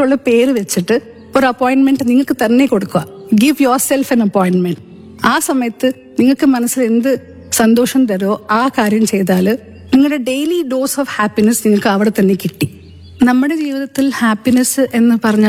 ഇഷ്ടമുള്ള പേര് വെച്ചിട്ട് ഒരു അപ്പോയിന്റ്മെന്റ് നിങ്ങൾക്ക് തന്നെ കൊടുക്കുക give yourself an appointment ആ സമയത്ത് നിങ്ങൾക്ക് മനസ്സിൽ എന്ത് സന്തോഷം തരോ ആ കാര്യം ചെയ്താൽ നിങ്ങളുടെ ഡെയിലി ഡോസ് ഓഫ് ഹാപ്പിനെസ് നിങ്ങൾക്ക് അവിടെ തന്നെ കിട്ടി നമ്മുടെ ജീവിതത്തിൽ ഹാപ്പിനെസ് എന്ന് പറഞ്ഞ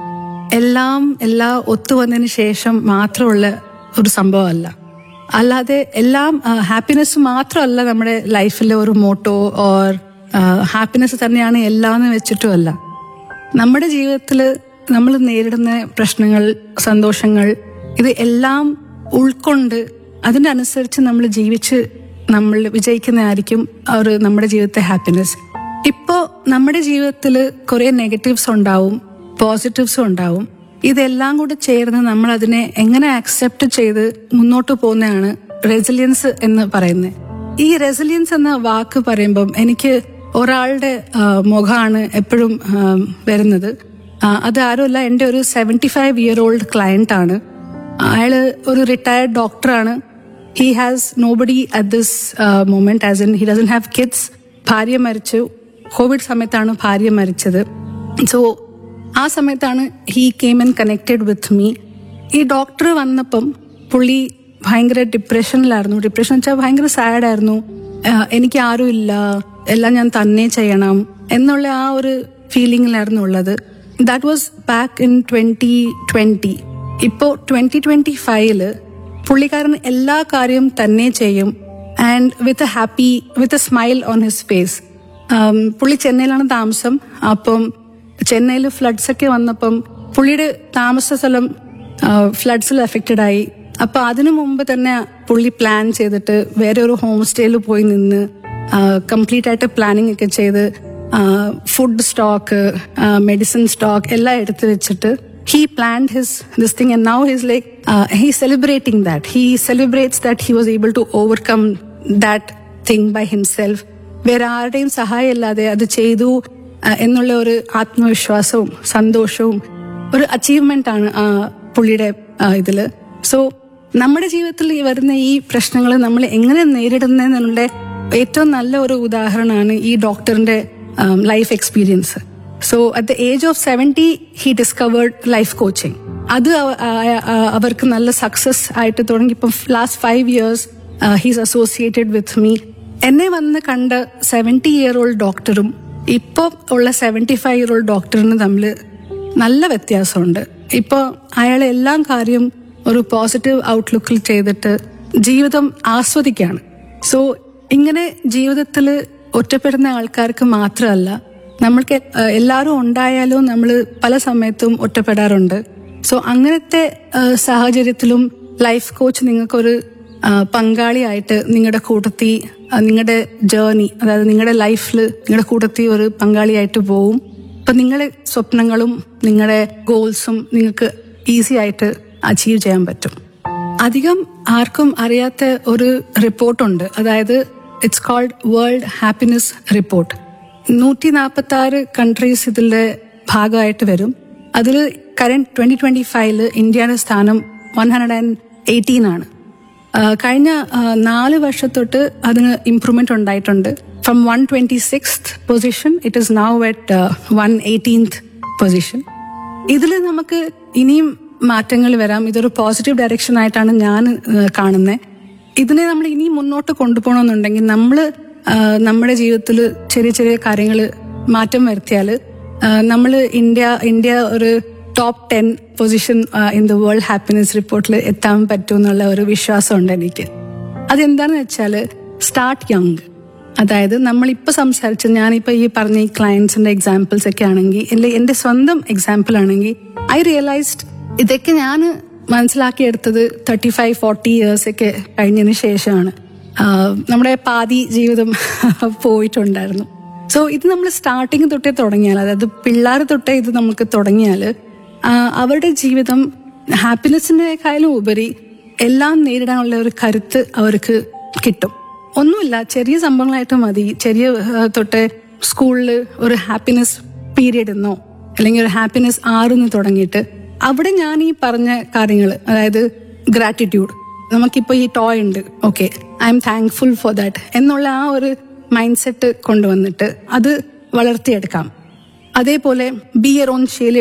എല്ലാം എല്ലാം ഒത്തുവന്നതിന് ശേഷം മാത്രമുള്ള ഒരു സംഭവമല്ല അല്ലാതെ എല്ലാം ഹാപ്പിനെസ് മാത്രമല്ല നമ്മുടെ ലൈഫിലെ ഒരു മോട്ടോ ഓർ ഹാപ്പിനെസ് തന്നെയാണ് എല്ലാം എന്ന് വെച്ചിട്ടുമല്ല നമ്മുടെ ജീവിതത്തിൽ നമ്മൾ നേരിടുന്ന പ്രശ്നങ്ങൾ സന്തോഷങ്ങൾ ഇത് എല്ലാം ഉൾക്കൊണ്ട് അതിൻ്റെ അനുസരിച്ച് നമ്മൾ ജീവിച്ച് നമ്മൾ വിജയിക്കുന്നതായിരിക്കും ഒരു നമ്മുടെ ജീവിതത്തെ ഹാപ്പിനെസ് ഇപ്പോൾ നമ്മുടെ ജീവിതത്തിൽ കുറേ നെഗറ്റീവ്സ് ഉണ്ടാവും പോസിറ്റീവ്സും ഉണ്ടാവും ഇതെല്ലാം കൂടെ ചേർന്ന് നമ്മൾ അതിനെ എങ്ങനെ അക്സെപ്റ്റ് ചെയ്ത് മുന്നോട്ട് പോകുന്നതാണ് റെസിലിയൻസ് എന്ന് പറയുന്നത് ഈ റെസിലിയൻസ് എന്ന വാക്ക് പറയുമ്പം എനിക്ക് ഒരാളുടെ ആ, മുഖമാണ് എപ്പോഴും ആ, വരുന്നത് ആ, അത് ആരുമല്ല എൻ്റെ ഒരു seventy five year old client ആണ് അയാള് ഒരു റിട്ടയർഡ് ഡോക്ടറാണ് he has nobody at this moment as in he doesn't have kids ഭാര്യ മരിച്ചു കോവിഡ് സമയത്താണ് ഭാര്യ മരിച്ചത് സോ ആ സമയത്താണ് he came and connected with me ഈ ഡോക്ടർ വന്നപ്പം പുള്ളി ഭയങ്കര ഡിപ്രഷനിലായിരുന്നു ഡിപ്രഷൻ വെച്ചാൽ ഭയങ്കര സാഡായിരുന്നു എനിക്ക് ആരും ഇല്ല എല്ലാം ഞാൻ തന്നെ ചെയ്യണം എന്നുള്ള ആ ഒരു ഫീലിംഗിലായിരുന്നു ഉള്ളത് that was back in twenty twenty ഇപ്പോ ട്വന്റി ട്വന്റി ഫൈവില് പുള്ളിക്കാരൻ എല്ലാ കാര്യവും തന്നെ ചെയ്യും and with a happy with a smile on his face പുള്ളി ചെന്നൈയിലാണ് താമസം അപ്പം ചെന്നൈയിൽ ഫ്ലഡ്സ് ഒക്കെ വന്നപ്പം പുള്ളിയുടെ താമസ സ്ഥലം ഫ്ലഡ്സിൽ അഫക്റ്റഡ് ആയി അപ്പൊ അതിനു മുമ്പ് തന്നെ പുള്ളി പ്ലാൻ ചെയ്തിട്ട് വേറെ ഒരു ഹോം സ്റ്റേയിൽ പോയി നിന്ന് കംപ്ലീറ്റ് ആയിട്ട് പ്ലാനിങ് ഒക്കെ ചെയ്ത് ഫുഡ് സ്റ്റോക്ക് മെഡിസിൻ സ്റ്റോക്ക് എല്ലാം എടുത്തു വെച്ചിട്ട് he planned his this thing and now he's like uh, he's celebrating that he celebrates that he was able to overcome that thing by himself വേറെ ആരുടെയും സഹായം ഇല്ലാതെ അത് ചെയ്തു uh, എന്നുള്ള ഒരു ആത്മവിശ്വാസവും സന്തോഷവും ഒരു അച്ചീവ്മെന്റ് ആണ് ആ പുള്ളിയുടെ ആ, ഇതില് സോ നമ്മുടെ ജീവിതത്തിൽ ഈ വരുന്ന ഈ പ്രശ്നങ്ങൾ നമ്മൾ എങ്ങനെ നേരിടുന്നതിനുള്ള ഏറ്റവും നല്ല ഒരു ഉദാഹരണമാണ് ഈ ഡോക്ടറിന്റെ life experience so at the age of seventy he discovered life coaching അത് അവ- ആ- ആ- അവർക്ക് നല്ല സക്സസ് ആയിട്ട് തുടങ്ങി ഇപ്പം last five years he's associated with me എന്നെ വന്ന് കണ്ട സെവൻറ്റി ഇയർ ഓൾഡ് ഡോക്ടറും ഇപ്പോൾ ഉള്ള സെവൻറ്റി ഫൈവ് ഇയർ ഓൾഡ് ഡോക്ടറിന് തമ്മിൽ നല്ല വ്യത്യാസമുണ്ട് ഇപ്പോൾ അയാൾ എല്ലാം കാര്യം ഒരു പോസിറ്റീവ് ഔട്ട്ലുക്കിൽ ചെയ്തിട്ട് ജീവിതം ആസ്വദിക്കുകയാണ് സോ ഇങ്ങനെ ജീവിതത്തിൽ ഒറ്റപ്പെടുന്ന ആൾക്കാർക്ക് മാത്രമല്ല നമ്മൾക്ക് എ- എല്ലാവരും ഉണ്ടായാലും നമ്മൾ പല സമയത്തും ഒറ്റപ്പെടാറുണ്ട് സോ അങ്ങനത്തെ ആ, സാഹചര്യത്തിലും ലൈഫ് കോച്ച് നിങ്ങൾക്കൊരു ആ, പങ്കാളിയായിട്ട് നിങ്ങളുടെ കൂട്ടത്തിൽ ആ, നിങ്ങളുടെ ജേർണി അതായത് നിങ്ങളുടെ ലൈഫിൽ നിങ്ങളുടെ കൂട്ടത്തിൽ ഒരു പങ്കാളിയായിട്ട് പോവും അപ്പൊ നിങ്ങളുടെ സ്വപ്നങ്ങളും നിങ്ങളുടെ ഗോൾസും നിങ്ങൾക്ക് ഈസി ആയിട്ട് അച്ചീവ് ചെയ്യാൻ പറ്റും അധികം ആർക്കും അറിയാത്ത ഒരു റിപ്പോർട്ടുണ്ട് അതായത് it's called world happiness report നൂറ്റി നാൽപ്പത്തി ആറ് കൺട്രീസ് ഇതിന്റെ ഭാഗമായിട്ട് വരും അതിൽ കറന്റ് ട്വന്റി ട്വന്റി ഫൈവില് ഇന്ത്യയുടെ സ്ഥാനം വൺ ഹൺഡ്രഡ് ആൻഡ് എയ്റ്റീൻ ആണ് ആ, കഴിഞ്ഞ ആ, നാല് വർഷത്തൊട്ട് അതിന് ഇംപ്രൂവ്മെന്റ് ഉണ്ടായിട്ടുണ്ട് from one twenty six position it is now at one eighteenth position ഇതിൽ നമുക്ക് ഇനിയും മാറ്റങ്ങൾ വരാം ഇതൊരു പോസിറ്റീവ് ഡയറക്ഷൻ ആയിട്ടാണ് ഞാൻ കാണുന്നത് ഇതിനെ നമ്മൾ ഇനി മുന്നോട്ട് കൊണ്ടുപോകണമെന്നുണ്ടെങ്കിൽ നമ്മൾ നമ്മുടെ ജീവിതത്തിൽ ചെറിയ ചെറിയ കാര്യങ്ങൾ മാറ്റം വരുത്തിയാൽ നമ്മൾ ഇന്ത്യ ഇന്ത്യ ഒരു top ten position in the world happiness റിപ്പോർട്ടിൽ എത്താൻ പറ്റും എന്നുള്ള ഒരു വിശ്വാസമുണ്ട് എനിക്ക് അതെന്താന്ന് വെച്ചാൽ സ്റ്റാർട്ട് യങ് അതായത് നമ്മളിപ്പോൾ സംസാരിച്ച ഞാനിപ്പോൾ ഈ പറഞ്ഞ ഈ ക്ലയൻസിന്റെ എക്സാമ്പിൾസ് ഒക്കെ ആണെങ്കിൽ എൻ്റെ എൻ്റെ സ്വന്തം എക്സാമ്പിൾ ആണെങ്കിൽ ഐ റിയലൈസ്ഡ് ഇതൊക്കെ ഞാൻ മനസ്സിലാക്കിയെടുത്തത് തേർട്ടി ഫൈവ് ഫോർട്ടി ഇയേഴ്സ് ഒക്കെ കഴിഞ്ഞതിന് ശേഷമാണ് ആഹ് നമ്മുടെ പാതി ജീവിതം പോയിട്ടുണ്ടായിരുന്നു സോ ഇത് നമ്മൾ സ്റ്റാർട്ടിങ് തൊട്ടേ തുടങ്ങിയാൽ അതായത് പിള്ളേർ തൊട്ടേ ഇത് നമുക്ക് തുടങ്ങിയാൽ അവരുടെ ജീവിതം ഹാപ്പിനെസ്സിനേക്കാളും ഉപരി എല്ലാം നേരിടാനുള്ള ഒരു കരുത്ത് അവർക്ക് കിട്ടും ഒന്നുമില്ല ചെറിയ സംഭവങ്ങളായിട്ട് മതി ചെറിയ ആ, തൊട്ട് സ്കൂളിൽ ഒരു ഹാപ്പിനെസ് പീരീഡ് എന്നോ അല്ലെങ്കിൽ ഒരു ഹാപ്പിനെസ് ആറെന്ന് തുടങ്ങിയിട്ട് അവിടെ ഞാൻ ഈ പറഞ്ഞ കാര്യങ്ങൾ അതായത് ഗ്രാറ്റിറ്റ്യൂഡ് നമുക്കിപ്പോൾ ഈ ടോയ് ഉണ്ട് okay I'm thankful for that എന്നുള്ള ആ ഒരു മൈൻഡ് സെറ്റ് കൊണ്ടുവന്നിട്ട് അത് വളർത്തിയെടുക്കാം അതേപോലെ ബി എർ ഓൺ ഷേൽ